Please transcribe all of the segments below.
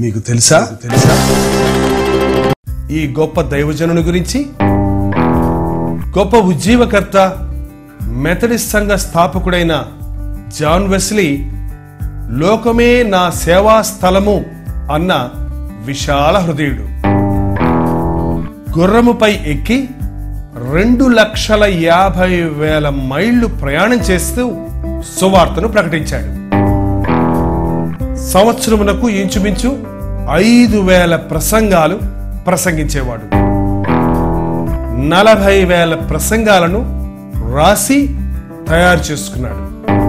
నీకు తెలుసా తెలుసా ఈ గొప్ప దైవజనుని గురించి గొప్ప ఉజ్జీవకర్త మెథడిస్ట్ సంఘ స్థాపకుడైన జాన్ వెస్లీ లోకమే నా సేవా స్థలము అన్న విశాల హృదయుడు గుర్రముపై ఎక్కి రెండు లక్షల యాభై వేల మైళ్లు ప్రయాణం చేస్తూ సువార్తను ప్రకటించాడు సంవత్సరమునకు ఇంచుమించు ఐదు వేల ప్రసంగాలు ప్రసంగించేవాడు నలభై వేల ప్రసంగాలను రాసి తయారు చేసుకున్నాడు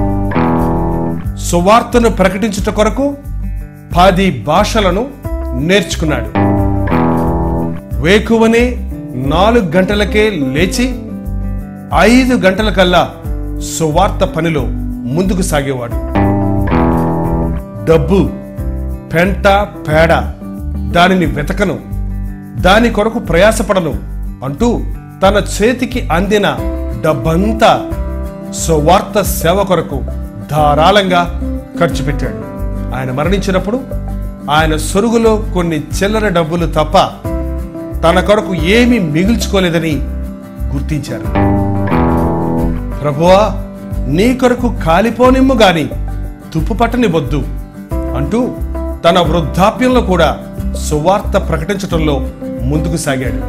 సువార్తను ప్రకటించుట కొరకు పది భాషలను నేర్చుకున్నాడు వేకువనే నాలుగు గంటలకే లేచి ఐదు గంటలకల్లా సువార్త పనిలో ముందుకు సాగేవాడు డబ్బు పెంట పేడ దానిని వెతకను దాని కొరకు ప్రయాసపడను అంటూ తన చేతికి అందిన డబ్బంతా సువార్త సేవ కొరకు ధారాళంగా ఖర్చు పెట్టాడు ఆయన మరణించినప్పుడు ఆయన సొరుగులో కొన్ని చిల్లర డబ్బులు తప్ప తన కొరకు ఏమీ మిగుల్చుకోలేదని గుర్తించారు ప్రభువా నీ కొరకు కాలిపోనిమ్ము గాని తుప్పు పట్టనివద్దు అంటూ తన వృద్ధాప్యంలో కూడా సువార్త ప్రకటించటంలో ముందుకు సాగాడు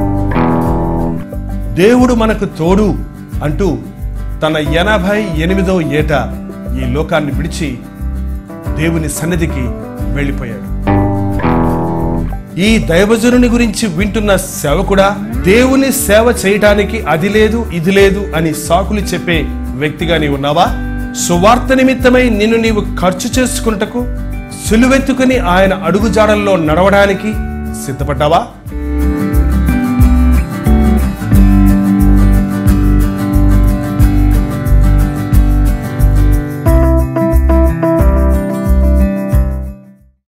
దేవుడు మనకు తోడు అంటూ తన ఎనభై ఎనిమిదో ఏట ఈ లోకాన్ని విడిచి దేవుని సన్నిధికి వెళ్ళిపోయాడు ఈ దైవజనుని గురించి వింటున్న సేవకుడా దేవుని సేవ చేయటానికి అది లేదు ఇది లేదు అని సాకులు చెప్పే వ్యక్తిగా నీవు ఉన్నావా సువార్త నిమిత్తమై నిన్ను నీవు ఖర్చు చేసుకున్నటకు సులువెత్తుకుని ఆయన అడుగుజాడల్లో నడవడానికి సిద్ధపడ్డావా